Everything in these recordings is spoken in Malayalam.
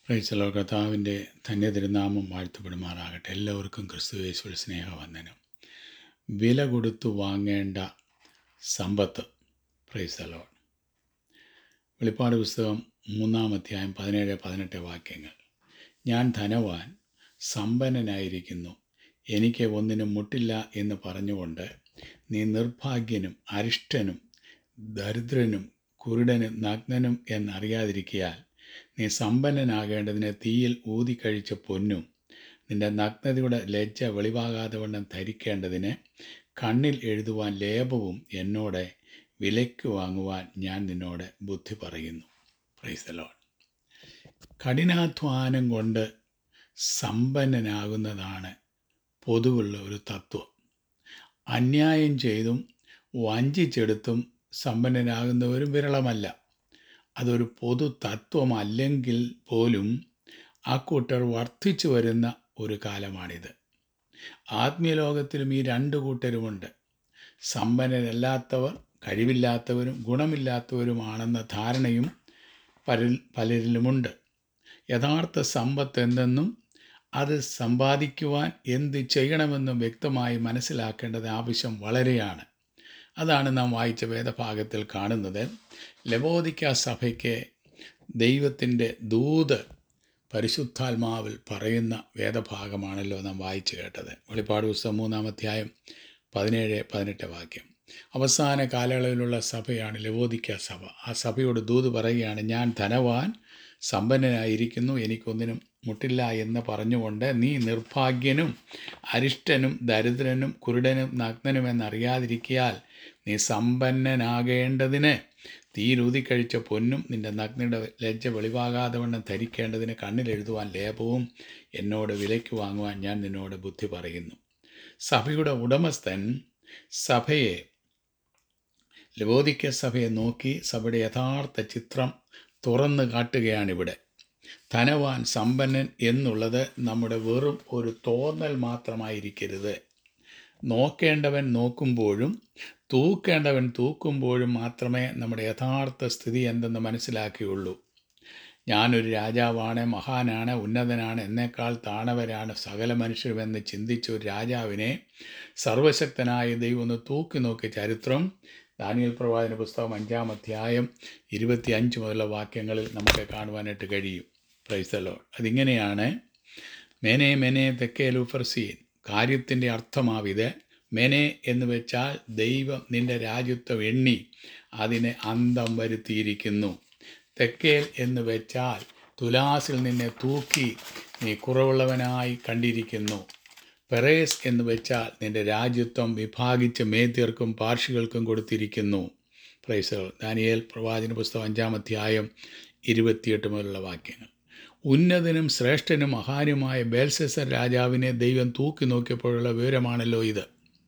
പ്രൈസലോ കർത്താവിൻ്റെ തന്നെ തിരുനാമം വാഴ്ത്തപ്പെടുമാറാകട്ടെ എല്ലാവർക്കും ക്രിസ്തുവേശ്വൽ സ്നേഹവന്ദനം വില കൊടുത്തു വാങ്ങേണ്ട സമ്പത്ത് പ്രൈസലോ വെളിപ്പാട് പുസ്തകം മൂന്നാം അധ്യായം പതിനേഴ് പതിനെട്ട് വാക്യങ്ങൾ ഞാൻ ധനവാൻ സമ്പന്നനായിരിക്കുന്നു എനിക്ക് ഒന്നിനും മുട്ടില്ല എന്ന് പറഞ്ഞുകൊണ്ട് നീ നിർഭാഗ്യനും അരിഷ്ടനും ദരിദ്രനും കുരുടനും നഗ്നനും എന്നറിയാതിരിക്കയാൽ നീ സമ്പന്നനാകേണ്ടതിന് തീയിൽ ഊതിക്കഴിച്ച പൊന്നും നിന്റെ നഗ്നതയുടെ ലജ്ജ വെളിവാകാതെ വണ്ണം ധരിക്കേണ്ടതിന് കണ്ണിൽ എഴുതുവാൻ ലേപവും എന്നോട് വിലയ്ക്ക് വാങ്ങുവാൻ ഞാൻ നിന്നോട് ബുദ്ധി പറയുന്നു പ്രൈസലോൺ കഠിനാധ്വാനം കൊണ്ട് സമ്പന്നനാകുന്നതാണ് പൊതുവുള്ള ഒരു തത്വം അന്യായം ചെയ്തും വഞ്ചിച്ചെടുത്തും സമ്പന്നനാകുന്നവരും വിരളമല്ല അതൊരു പൊതു തത്വമല്ലെങ്കിൽ പോലും ആ കൂട്ടർ വർദ്ധിച്ചു വരുന്ന ഒരു കാലമാണിത് ആത്മീയലോകത്തിലും ഈ രണ്ട് കൂട്ടരുമുണ്ട് സമ്പന്നരല്ലാത്തവർ കഴിവില്ലാത്തവരും ഗുണമില്ലാത്തവരുമാണെന്ന ധാരണയും പലരിൽ പലരിലുമുണ്ട് യഥാർത്ഥ സമ്പത്ത് എന്തെന്നും അത് സമ്പാദിക്കുവാൻ എന്ത് ചെയ്യണമെന്നും വ്യക്തമായി മനസ്സിലാക്കേണ്ടത് ആവശ്യം വളരെയാണ് അതാണ് നാം വായിച്ച വേദഭാഗത്തിൽ കാണുന്നത് ലബോദിക്ക സഭയ്ക്ക് ദൈവത്തിൻ്റെ ദൂത് പരിശുദ്ധാത്മാവിൽ പറയുന്ന വേദഭാഗമാണല്ലോ നാം വായിച്ചു കേട്ടത് വെളിപ്പാട് പുസ്തകം മൂന്നാം അധ്യായം പതിനേഴ് പതിനെട്ട് വാക്യം അവസാന കാലയളവിലുള്ള സഭയാണ് ലവോദിക്ക സഭ ആ സഭയോട് ദൂത് പറയുകയാണ് ഞാൻ ധനവാൻ സമ്പന്നനായിരിക്കുന്നു എനിക്കൊന്നിനും മുട്ടില്ല എന്ന് പറഞ്ഞുകൊണ്ട് നീ നിർഭാഗ്യനും അരിഷ്ടനും ദരിദ്രനും കുരുടനും നഗ്നനും എന്നറിയാതിരിക്കയാൽ നീ സമ്പന്നനാകേണ്ടതിന് തീരുതിക്കഴിച്ച പൊന്നും നിന്റെ നഗ്നയുടെ ലജ്ജ വെളിവാകാതെ വണ്ണം ധരിക്കേണ്ടതിന് കണ്ണിലെഴുതുവാൻ ലേപവും എന്നോട് വിലയ്ക്ക് വാങ്ങുവാൻ ഞാൻ നിന്നോട് ബുദ്ധി പറയുന്നു സഭയുടെ ഉടമസ്ഥൻ സഭയെ ലബോദിക്ക സഭയെ നോക്കി സഭയുടെ യഥാർത്ഥ ചിത്രം തുറന്നു കാട്ടുകയാണിവിടെ ധനവാൻ സമ്പന്നൻ എന്നുള്ളത് നമ്മുടെ വെറും ഒരു തോന്നൽ മാത്രമായിരിക്കരുത് നോക്കേണ്ടവൻ നോക്കുമ്പോഴും തൂക്കേണ്ടവൻ തൂക്കുമ്പോഴും മാത്രമേ നമ്മുടെ യഥാർത്ഥ സ്ഥിതി എന്തെന്ന് മനസ്സിലാക്കിയുള്ളൂ ഞാനൊരു രാജാവാണ് മഹാനാണ് ഉന്നതനാണ് എന്നേക്കാൾ താണവരാണ് സകല മനുഷ്യരുമെന്ന് ചിന്തിച്ച ഒരു രാജാവിനെ സർവശക്തനായ ദൈവം ഒന്ന് തൂക്കി നോക്കിയ ചരിത്രം ദാനിയൽ പ്രവാചന പുസ്തകം അഞ്ചാം അധ്യായം ഇരുപത്തി അഞ്ച് മുതലുള്ള വാക്യങ്ങളിൽ നമുക്ക് കാണുവാനായിട്ട് കഴിയും പ്രൈസലോ അതിങ്ങനെയാണ് മെനെ മെനെ തെക്കേ ലൂഫർസീൻ കാര്യത്തിൻ്റെ അർത്ഥമാവിത് മെനെ എന്ന് വെച്ചാൽ ദൈവം നിന്റെ രാജ്യത്വം എണ്ണി അതിനെ അന്തം വരുത്തിയിരിക്കുന്നു തെക്കേൽ എന്ന് വെച്ചാൽ തുലാസിൽ നിന്നെ തൂക്കി നീ കുറവുള്ളവനായി കണ്ടിരിക്കുന്നു പെറേസ് എന്ന് വെച്ചാൽ നിന്റെ രാജ്യത്വം വിഭാഗിച്ച് മേത്യർക്കും പാർഷികൾക്കും കൊടുത്തിരിക്കുന്നു പ്രൈസുകൾ ദാനിയേൽ പ്രവാചന പുസ്തകം അഞ്ചാം അധ്യായം ഇരുപത്തിയെട്ട് മുതലുള്ള വാക്യങ്ങൾ ഉന്നതനും ശ്രേഷ്ഠനും മഹാനുമായ ബേൽസെസർ രാജാവിനെ ദൈവം തൂക്കി നോക്കിയപ്പോഴുള്ള വിവരമാണല്ലോ ഇത്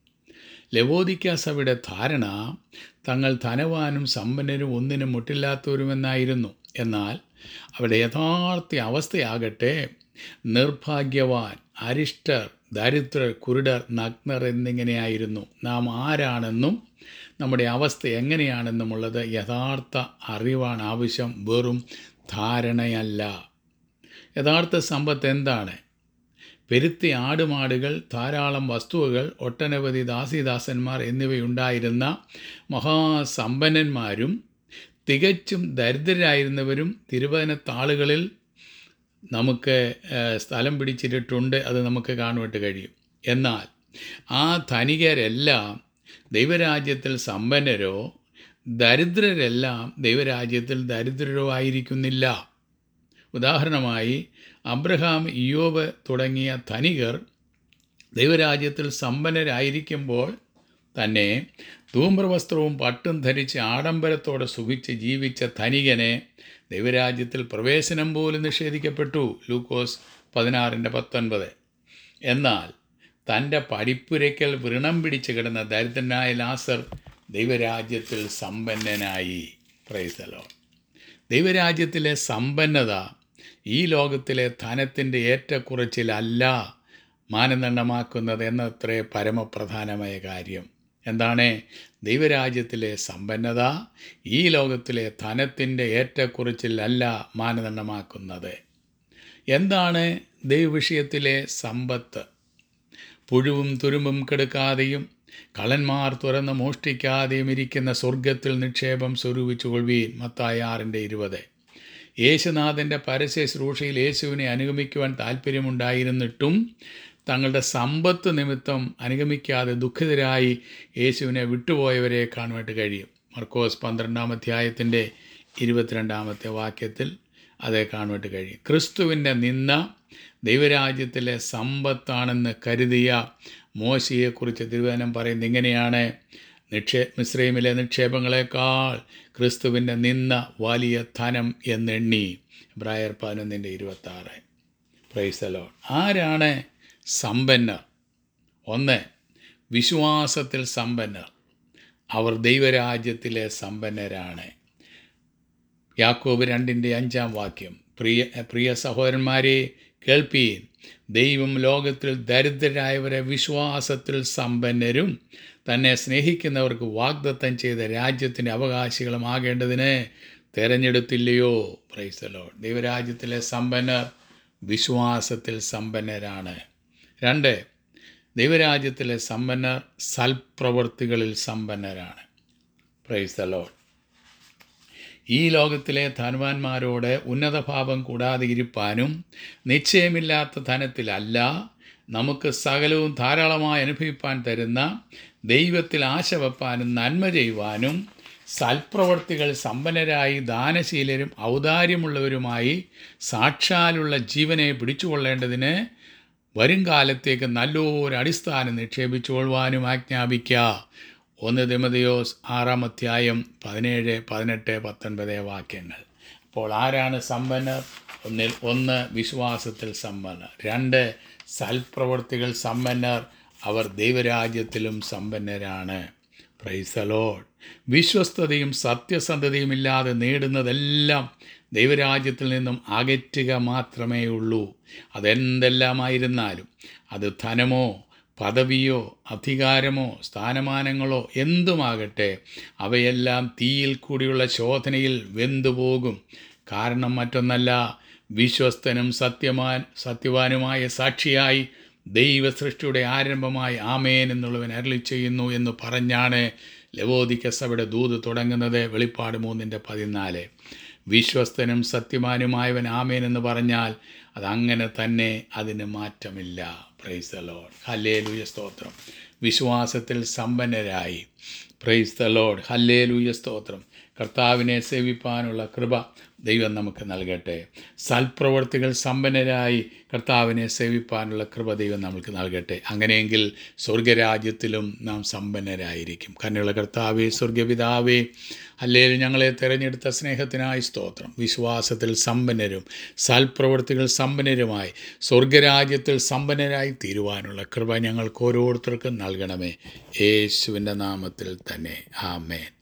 ലവോദിക്ക സഭയുടെ ധാരണ തങ്ങൾ ധനവാനും സമ്പന്നരും ഒന്നിനും മുട്ടില്ലാത്തവരുമെന്നായിരുന്നു എന്നാൽ അവിടെ യഥാർത്ഥ അവസ്ഥയാകട്ടെ നിർഭാഗ്യവാൻ അരിഷ്ടർ ദരിദ്രർ കുരുടർ നഗ്നർ എന്നിങ്ങനെയായിരുന്നു നാം ആരാണെന്നും നമ്മുടെ അവസ്ഥ എങ്ങനെയാണെന്നുമുള്ളത് യഥാർത്ഥ അറിവാണ് ആവശ്യം വെറും ധാരണയല്ല യഥാർത്ഥ സമ്പത്ത് എന്താണ് പെരുത്തി ആടുമാടുകൾ ധാരാളം വസ്തുവകൾ ഒട്ടനവധി ദാസിദാസന്മാർ എന്നിവയുണ്ടായിരുന്ന മഹാസമ്പന്നന്മാരും തികച്ചും ദരിദ്രരായിരുന്നവരും തിരുവനത്താളുകളിൽ നമുക്ക് സ്ഥലം പിടിച്ചിട്ടുണ്ട് അത് നമുക്ക് കാണുവാനായിട്ട് കഴിയും എന്നാൽ ആ ധനികരെല്ലാം ദൈവരാജ്യത്തിൽ സമ്പന്നരോ ദരിദ്രരെല്ലാം ദൈവരാജ്യത്തിൽ ദരിദ്രരോ ആയിരിക്കുന്നില്ല ഉദാഹരണമായി അബ്രഹാം ഇയോബ് തുടങ്ങിയ ധനികർ ദൈവരാജ്യത്തിൽ സമ്പന്നരായിരിക്കുമ്പോൾ തന്നെ ധൂമ്രവസ്ത്രവും പട്ടും ധരിച്ച് ആഡംബരത്തോടെ സുഖിച്ച് ജീവിച്ച ധനികനെ ദൈവരാജ്യത്തിൽ പ്രവേശനം പോലും നിഷേധിക്കപ്പെട്ടു ലൂക്കോസ് പതിനാറിൻ്റെ പത്തൊൻപത് എന്നാൽ തൻ്റെ പഠിപ്പുരയ്ക്കൽ വ്രണം പിടിച്ച് കിടന്ന ദരിദ്രനായ ലാസർ ദൈവരാജ്യത്തിൽ സമ്പന്നനായി പ്രൈസലോ ദൈവരാജ്യത്തിലെ സമ്പന്നത ഈ ലോകത്തിലെ ധനത്തിൻ്റെ ഏറ്റക്കുറച്ചിലല്ല മാനദണ്ഡമാക്കുന്നത് എന്നത്രേ പരമപ്രധാനമായ കാര്യം എന്താണ് ദൈവരാജ്യത്തിലെ സമ്പന്നത ഈ ലോകത്തിലെ ധനത്തിൻ്റെ ഏറ്റക്കുറച്ചിലല്ല മാനദണ്ഡമാക്കുന്നത് എന്താണ് ദൈവവിഷയത്തിലെ സമ്പത്ത് പുഴുവും തുരുമ്പും കെടുക്കാതെയും കള്ളന്മാർ തുറന്ന് മോഷ്ടിക്കാതെയും ഇരിക്കുന്ന സ്വർഗത്തിൽ നിക്ഷേപം സ്വരൂപിച്ചുകൊള്ളുവീൻ മത്തായ ആറിൻ്റെ ഇരുപത് യേശുനാഥൻ്റെ പരസ്യ ശുശ്രൂഷയിൽ യേശുവിനെ അനുഗമിക്കുവാൻ താല്പര്യമുണ്ടായിരുന്നിട്ടും തങ്ങളുടെ സമ്പത്ത് നിമിത്തം അനുഗമിക്കാതെ ദുഃഖിതരായി യേശുവിനെ വിട്ടുപോയവരെ കാണുവാനായിട്ട് കഴിയും മർക്കോസ് പന്ത്രണ്ടാം അധ്യായത്തിൻ്റെ ഇരുപത്തിരണ്ടാമത്തെ വാക്യത്തിൽ അതേ കാണുവാനായിട്ട് കഴിയും ക്രിസ്തുവിൻ്റെ നിന്ന ദൈവരാജ്യത്തിലെ സമ്പത്താണെന്ന് കരുതിയ മോശയെക്കുറിച്ച് തിരുവചനം പറയുന്നത് ഇങ്ങനെയാണ് നിക്ഷേ മിശ്രൈമിലെ നിക്ഷേപങ്ങളെക്കാൾ ക്രിസ്തുവിൻ്റെ നിന്ന വലിയ ധനം എന്നെണ്ണി ബ്രായർ പതിനൊന്നിൻ്റെ ഇരുപത്താറ് പ്രൈസലോ ആരാണ് സമ്പന്നർ ഒന്ന് വിശ്വാസത്തിൽ സമ്പന്നർ അവർ ദൈവരാജ്യത്തിലെ സമ്പന്നരാണ് യാക്കോബ് രണ്ടിൻ്റെ അഞ്ചാം വാക്യം പ്രിയ പ്രിയ സഹോദരന്മാരെ കേൾപ്പീൻ ദൈവം ലോകത്തിൽ ദരിദ്രരായവരെ വിശ്വാസത്തിൽ സമ്പന്നരും തന്നെ സ്നേഹിക്കുന്നവർക്ക് വാഗ്ദത്തം ചെയ്ത രാജ്യത്തിൻ്റെ അവകാശികളും ആകേണ്ടതിന് തിരഞ്ഞെടുത്തില്ലയോ പ്രൈസലോ ദൈവരാജ്യത്തിലെ സമ്പന്നർ വിശ്വാസത്തിൽ സമ്പന്നരാണ് രണ്ട് ദൈവരാജ്യത്തിലെ സമ്പന്നർ സൽപ്രവൃത്തികളിൽ സമ്പന്നരാണ് പ്രൈസലോ ഈ ലോകത്തിലെ ധനവാന്മാരോട് ഉന്നതഭാവം കൂടാതെ ഇരിപ്പാനും നിശ്ചയമില്ലാത്ത ധനത്തിലല്ല നമുക്ക് സകലവും ധാരാളമായി അനുഭവിപ്പാൻ തരുന്ന ദൈവത്തിൽ ആശ വെപ്പാനും നന്മ ചെയ്യുവാനും സൽപ്രവർത്തികൾ സമ്പന്നരായി ദാനശീലരും ഔദാര്യമുള്ളവരുമായി സാക്ഷാലുള്ള ജീവനെ പിടിച്ചുകൊള്ളേണ്ടതിന് വരും കാലത്തേക്ക് നല്ലൊരു അടിസ്ഥാനം നിക്ഷേപിച്ചുകൊള്ളുവാനും ആജ്ഞാപിക്കുക ഒന്ന് ദിമതയോസ് ആറാം അധ്യായം പതിനേഴ് പതിനെട്ട് പത്തൊൻപത് വാക്യങ്ങൾ അപ്പോൾ ആരാണ് സമ്പന്നർ ഒന്നിൽ ഒന്ന് വിശ്വാസത്തിൽ സമ്പന്നർ രണ്ട് സൽപ്രവർത്തികൾ സമ്പന്നർ അവർ ദൈവരാജ്യത്തിലും സമ്പന്നരാണ് പ്രൈസലോഡ് വിശ്വസ്തതയും സത്യസന്ധതയും ഇല്ലാതെ നേടുന്നതെല്ലാം ദൈവരാജ്യത്തിൽ നിന്നും അകറ്റുക മാത്രമേ ഉള്ളൂ അതെന്തെല്ലാമായിരുന്നാലും അത് ധനമോ പദവിയോ അധികാരമോ സ്ഥാനമാനങ്ങളോ എന്തുമാകട്ടെ അവയെല്ലാം തീയിൽ കൂടിയുള്ള ശോധനയിൽ വെന്തുപോകും കാരണം മറ്റൊന്നല്ല വിശ്വസ്തനും സത്യമാൻ സത്യവാനുമായ സാക്ഷിയായി ദൈവസൃഷ്ടിയുടെ ആരംഭമായി ആമേൻ എന്നുള്ളവൻ അരളി ചെയ്യുന്നു എന്ന് പറഞ്ഞാണ് ലവോദിക്ക സഭയുടെ ദൂത് തുടങ്ങുന്നത് വെളിപ്പാട് മൂന്നിൻ്റെ പതിനാല് വിശ്വസ്തനും സത്യമാനുമായവൻ ആമേൻ എന്ന് പറഞ്ഞാൽ അതങ്ങനെ തന്നെ അതിന് മാറ്റമില്ല പ്രൈസ് ദ ലോഡ് ഹല്ലേ ലൂയ സ്തോത്രം വിശ്വാസത്തിൽ സമ്പന്നരായി പ്രൈസ് ദ ലോഡ് ഹല്ലേ ലൂയ സ്തോത്രം കർത്താവിനെ സേവിപ്പാനുള്ള കൃപ ദൈവം നമുക്ക് നൽകട്ടെ സൽപ്രവർത്തികൾ സമ്പന്നരായി കർത്താവിനെ സേവിപ്പാനുള്ള കൃപ ദൈവം നമുക്ക് നൽകട്ടെ അങ്ങനെയെങ്കിൽ സ്വർഗരാജ്യത്തിലും നാം സമ്പന്നരായിരിക്കും കന്നുള്ള കർത്താവേ സ്വർഗപിതാവേ അല്ലെങ്കിൽ ഞങ്ങളെ തിരഞ്ഞെടുത്ത സ്നേഹത്തിനായി സ്തോത്രം വിശ്വാസത്തിൽ സമ്പന്നരും സൽപ്രവർത്തികൾ സമ്പന്നരുമായി സ്വർഗരാജ്യത്തിൽ സമ്പന്നരായി തീരുവാനുള്ള കൃപ ഞങ്ങൾക്ക് ഓരോരുത്തർക്കും നൽകണമേ യേശുവിൻ്റെ നാമത്തിൽ തന്നെ ആമേൻ